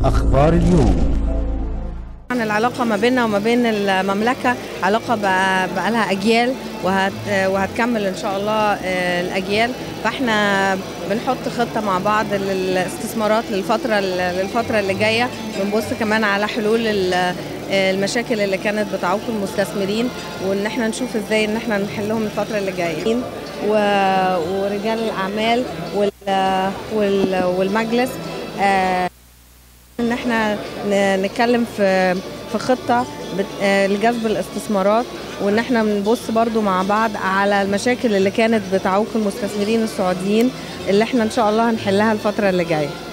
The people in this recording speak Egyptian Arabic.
أخبار اليوم طبعا العلاقة ما بيننا وما بين المملكة علاقة بقى, بقى لها أجيال وهت وهتكمل إن شاء الله آه، الأجيال فإحنا بنحط خطة مع بعض للاستثمارات للفترة للفترة اللي جاية بنبص كمان على حلول ال- آه، المشاكل اللي كانت بتعوق المستثمرين وإن إحنا نشوف إزاي إن إحنا نحلهم الفترة اللي جاية و- ورجال الأعمال وال- وال- والمجلس آه، ان احنا ن- نتكلم في في خطه بت- آه، لجذب الاستثمارات وان احنا بنبص برضو مع بعض على المشاكل اللي كانت بتعوق المستثمرين السعوديين اللي احنا ان شاء الله هنحلها الفتره اللي جايه